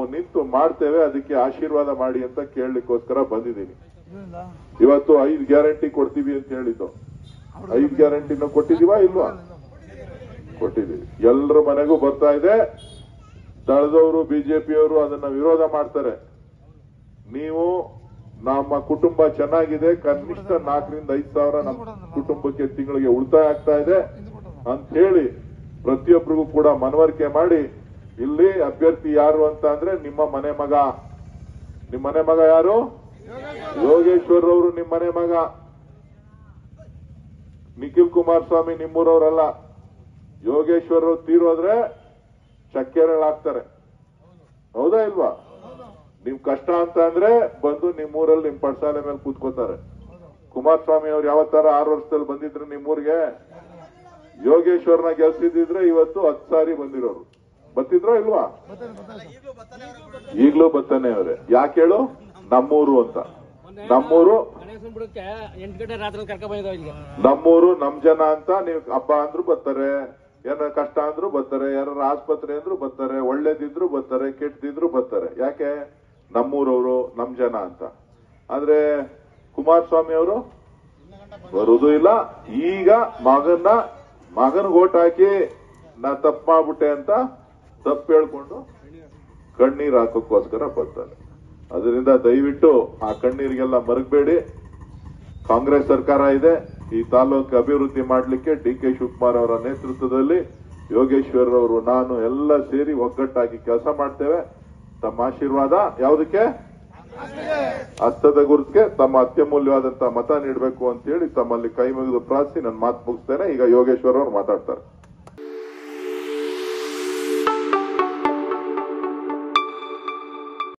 ನಿಂತು ಮಾಡ್ತೇವೆ ಅದಕ್ಕೆ ಆಶೀರ್ವಾದ ಮಾಡಿ ಅಂತ ಕೇಳಲಿಕ್ಕೋಸ್ಕರ ಬಂದಿದ್ದೀನಿ ಇದರಿಂದ ಇವತ್ತು ಐದು ಗ್ಯಾರಂಟಿ ಕೊಡ್ತೀವಿ ಅಂತ ಹೇಳಿದ್ದು ಐದು ಗ್ಯಾರಂಟಿನ ಕೊಟ್ಟಿದೀವಾ ಇಲ್ವಾ ಕೊಟ್ಟಿದ್ದೀವಿ ಎಲ್ಲರ ಮನೆಗೂ ಬರ್ತಾ ಇದೆ ದಳದವರು ಬಿಜೆಪಿಯವರು ಅದನ್ನ ವಿರೋಧ ಮಾಡ್ತಾರೆ ನೀವು ನಮ್ಮ ಕುಟುಂಬ ಚೆನ್ನಾಗಿದೆ ಕನಿಷ್ಠ ನಾಲ್ಕರಿಂದ ಐದು ಸಾವಿರ ನಮ್ಮ ಕುಟುಂಬಕ್ಕೆ ತಿಂಗಳಿಗೆ ಉಳಿತಾಯ ಆಗ್ತಾ ಇದೆ ಇದು ಕೊಟ್ಟದ ಅಂತ ಹೇಳಿ ಪ್ರತಿಯೊಬ್ಬರಿಗೂ ಕೂಡ ಮನವರಿಕೆ ಮಾಡಿ ಇಲ್ಲಿ ಅಭ್ಯರ್ಥಿ ಯಾರು ಅಂತ ಅಂದ್ರೆ ನಿಮ್ಮ ಮನೆ ಮಗ ನಿಮ್ಮ ಮನೆ ಮಗ ಯಾರು ಯೋಗೇಶ್ವರ್ ಅವರು ನಿಮ್ಮ ಮನೆ ಮಗ ನಿಖಿಲ್ ಕುಮಾರಸ್ವಾಮಿ ನಿಮ್ಮೂರವರಲ್ಲ ಯೋಗೇಶ್ವರ್ ಅವ್ರು ತೀರೋದ್ರೆ ಚಕ್ಕೆರಳಾಗ್ತಾರೆ ಹೌದಾ ಇಲ್ವಾ ನಿಮ್ ಕಷ್ಟ ಅಂತ ಅಂದ್ರೆ ಬಂದು ನಿಮ್ಮೂರಲ್ಲಿ ನಿಮ್ ಪಡ್ಸಾಲೆ ಮೇಲೆ ಕೂತ್ಕೋತಾರೆ ಕುಮಾರಸ್ವಾಮಿ ಅವ್ರು ಯಾವತ್ತಾರ ಆರು ವರ್ಷದಲ್ಲಿ ಬಂದಿದ್ರು ನಿಮ್ಮೂರಿಗೆ ಯೋಗೇಶ್ವರ್ನ ಗೆಲ್ಸಿದ್ರೆ ಇವತ್ತು ಹತ್ತು ಸಾರಿ ಬಂದಿರೋರು ಬತ್ತಿದ್ರೋ ಇಲ್ವಾ ಬರ್ತದೆ ಬರ್ತದೆ ಈಗ್ಲೂ ಬತ್ತಾನೆ ಅವ್ರೆ ಯಾಕೆ ಹೇಳು ನಮ್ಮೂರು ಅಂತ ನಮ್ಮೂರು ಗಣೇಶನ್ ಬಿಡಕ್ಕೆ ಎಂಟು ಗಂಟೆ ರಾತ್ರಿ ಕರ್ಕೊಂಡ್ ಬಂದಿದ್ದಾವೆ ಇಲ್ಲಿಗೆ ನಮ್ಮೂರು ನಮ್ ಜನ ಅಂತ ನೀವು ಹಬ್ಬ ಅಂದ್ರು ಬರ್ತಾರೆ ಏನಾರ ಕಷ್ಟ ಅಂದ್ರು ಬರ್ತಾರೆ ಯಾರ ಆಸ್ಪತ್ರೆ ಅಂದ್ರು ಬರ್ತಾರೆ ಒಳ್ಳೇದಿದ್ರು ಬರ್ತಾರೆ ಕೆಟ್ಟದಿದ್ರು ಬರ್ತಾರೆ ಯಾಕೆ ನಮ್ಮೂರವರು ನಮ್ ಜನ ಅಂತ ಆದ್ರೆ ಕುಮಾರಸ್ವಾಮಿ ಅವರು ಬರುದು ಇಲ್ಲ ಈಗ ಮಗನ್ನ ಮಗನ್ ಓಟ್ ಹಾಕಿ ನಾ ತಪ್ಪು ಮಾಡ್ಬಿಟ್ಟೆ ಅಂತ ತಪ್ಪು ಹೇಳ್ಕೊಂಡು ಕಣ್ಣೀರ್ ಹಾಕೋಕ್ಕೋಸ್ಕರ ಬರ್ತಾರೆ ಅದರಿಂದ ದಯವಿಟ್ಟು ಆ ಕಣ್ಣೀರಿಗೆಲ್ಲ ಮರಗಬೇಡಿ ಕಾಂಗ್ರೆಸ್ ಸರ್ಕಾರ ಇದೆ ಈ ತಾಲೂಕು ಅಭಿವೃದ್ಧಿ ಮಾಡಲಿಕ್ಕೆ ಡಿ ಕೆ ಶಿವಕುಮಾರ್ ಅವರ ನೇತೃತ್ವದಲ್ಲಿ ಯೋಗೇಶ್ವರ್ ಅವರು ನಾನು ಎಲ್ಲ ಸೇರಿ ಒಗ್ಗಟ್ಟಾಗಿ ಕೆಲಸ ಮಾಡ್ತೇವೆ ತಮ್ಮ ಆಶೀರ್ವಾದ ಯಾವುದಕ್ಕೆ ಹಸ್ತದ ಗುರುತಿಗೆ ತಮ್ಮ ಅತ್ಯಮೂಲ್ಯವಾದಂತಹ ಮತ ನೀಡಬೇಕು ಅಂತ ಹೇಳಿ ತಮ್ಮಲ್ಲಿ ಕೈ ಮುಗಿದು ಪ್ರಾರ್ಥಿಸಿ ನನ್ನ ಮಾತು ಮುಗಿಸ್ತೇನೆ ಈಗ ಯೋಗೇಶ್ವರ್ ಅವರು ಮಾತಾಡ್ತಾರೆ